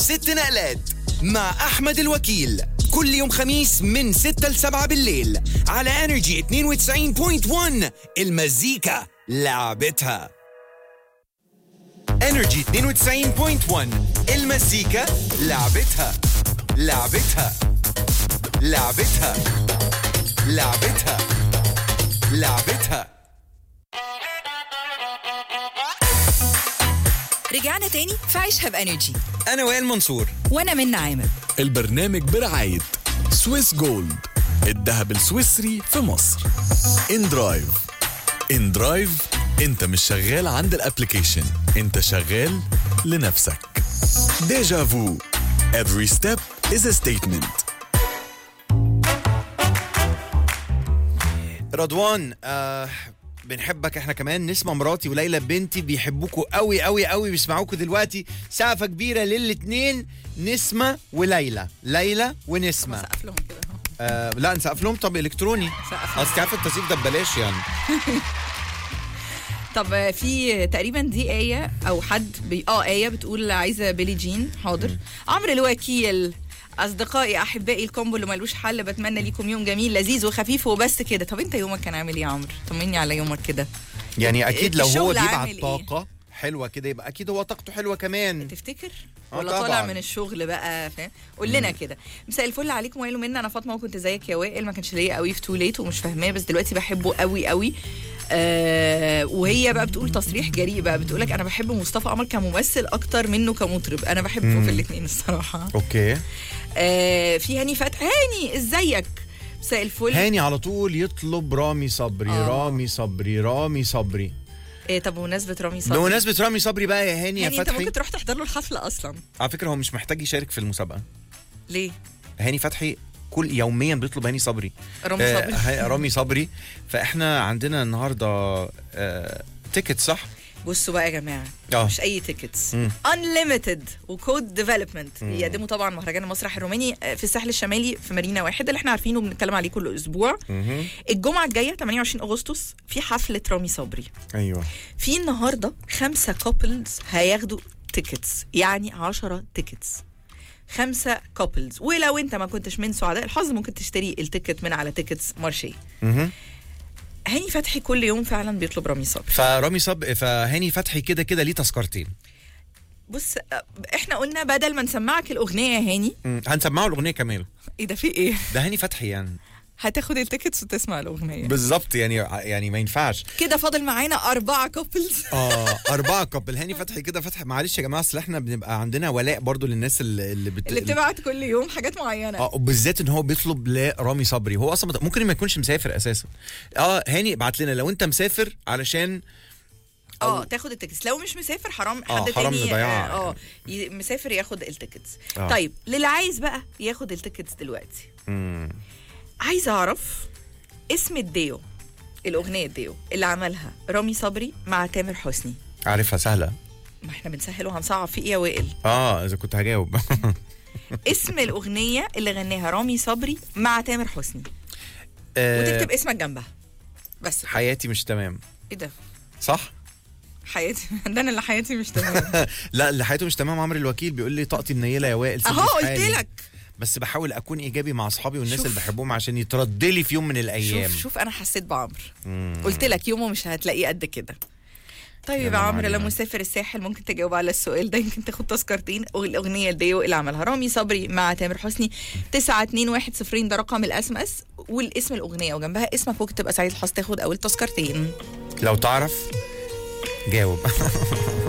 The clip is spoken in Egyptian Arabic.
ست نقلات مع أحمد الوكيل كل يوم خميس من 6 ل 7 بالليل على انرجي 92.1 المزيكا لعبتها انرجي 92.1 المزيكا لعبتها لعبتها لعبتها لعبتها لعبتها رجعنا تاني في عيشها بانرجي انا وائل منصور وانا من عامر البرنامج برعاية سويس جولد الذهب السويسري في مصر ان درايف ان درايف انت مش شغال عند الابليكيشن انت شغال لنفسك ديجا فو every step is a statement رضوان آه بنحبك احنا كمان نسمة مراتي وليلى بنتي بيحبوكوا قوي قوي قوي بيسمعوكوا دلوقتي سقفة كبيرة للاتنين نسمة وليلى ليلى ونسمة سقف لهم كده اهو آه لا نسقف لهم طب الكتروني سقف. اصل عارف التصريف ده ببلاش يعني طب في تقريبا دي آية أو حد بي... اه آية بتقول عايزة بيلي جين حاضر عمرو الوكيل أصدقائي أحبائي الكومبو اللي ملوش حل بتمنى ليكم يوم جميل لذيذ وخفيف وبس كده طب أنت يومك كان عامل إيه يا عمرو؟ طمني على يومك كده يعني اكيد لو هو الشغل بيبعت عامل إيه؟ طاقة حلوة كده يبقى اكيد هو طاقته حلوة كمان تفتكر؟ آه ولا طبعاً. طالع من الشغل بقى فاهم؟ قول لنا كده مساء الفل عليكم وائل ومنى انا فاطمه وكنت زيك يا وائل ما كانش ليا قوي في تو ليت ومش فاهماه بس دلوقتي بحبه قوي قوي آه وهي بقى بتقول تصريح جريء بقى بتقول لك انا بحب مصطفى قمر كممثل اكتر منه كمطرب انا بحبه في الاثنين الصراحه اوكي آه في هاني فتحي هاني ازيك مساء الفل هاني على طول يطلب رامي صبري آه. رامي صبري رامي صبري آه طب بمناسبه رامي صبري بمناسبة رامي صبري بقى يا هاني يا هاني انت فتحي ممكن تروح تحضر له الحفله اصلا على فكرة هو مش محتاج يشارك في المسابقة ليه هاني فتحي كل يوميا بيطلب هاني صبري رامي آه، صبري ه- رامي صبري فاحنا عندنا النهارده آه، تيكت صح بصوا بقى يا جماعه آه. مش اي تيكتس مم. انليمتد وكود ديفلوبمنت بيقدموا طبعا مهرجان المسرح الروماني آه، في الساحل الشمالي في مارينا واحد اللي احنا عارفينه وبنتكلم عليه كل اسبوع مهم. الجمعه الجايه 28 اغسطس في حفله رامي صبري ايوه في النهارده خمسه كابلز هياخدوا تيكتس يعني 10 تيكتس خمسه كابلز ولو انت ما كنتش من سعداء الحظ ممكن تشتري التيكت من على تيكتس مارشي مهم. هاني فتحي كل يوم فعلا بيطلب رامي صبري فرامي صب فهاني فتحي كده كده ليه تذكرتين بص آه، احنا قلنا بدل ما نسمعك الاغنيه يا هاني مم. هنسمعه الاغنيه كمان ايه ده في ايه ده هاني فتحي يعني هتاخد التيكتس وتسمع الاغنيه بالظبط يعني يعني ما ينفعش كده فاضل معانا اربعه كابلز اه اربعه كابل هاني فتحي كده فتحي معلش يا جماعه اصل احنا بنبقى عندنا ولاء برضو للناس اللي اللي, بت... اللي بتبعت كل يوم حاجات معينه اه وبالذات ان هو بيطلب لرامي صبري هو اصلا مت- ممكن ما يكونش مسافر اساسا اه هاني ابعت لنا لو انت مسافر علشان اه تاخد التيكتس لو مش مسافر حرام آه، حد حرام تاني نضيعها اه ي- مسافر ياخد التيكتس آه. طيب للي عايز بقى ياخد التيكتس دلوقتي مم. عايزه اعرف اسم الديو الاغنيه الديو اللي عملها رامي صبري مع تامر حسني عارفها سهله ما احنا بنسهل وهنصعب في ايه يا وائل اه اذا كنت هجاوب اسم الاغنيه اللي غناها رامي صبري مع تامر حسني آه، وتكتب اسمك جنبها بس حياتي مش تمام ايه ده صح حياتي ده انا اللي حياتي مش تمام لا اللي حياته مش تمام عمرو الوكيل بيقول لي طاقتي منيله يا وائل سيبني اهو في قلت حالي. لك بس بحاول اكون ايجابي مع اصحابي والناس شوف. اللي بحبهم عشان يترد لي في يوم من الايام شوف شوف انا حسيت بعمرو مم. قلت لك يومه مش هتلاقيه قد كده طيب يا يلا عمرو معلم. لما مسافر الساحل ممكن تجاوب على السؤال ده يمكن تاخد تذكرتين او الاغنيه الديو اللي عملها رامي صبري مع تامر حسني 9210 ده رقم الاس ام اس والاسم الاغنيه وجنبها اسمك ممكن تبقى سعيد الحظ تاخد اول تذكرتين لو تعرف جاوب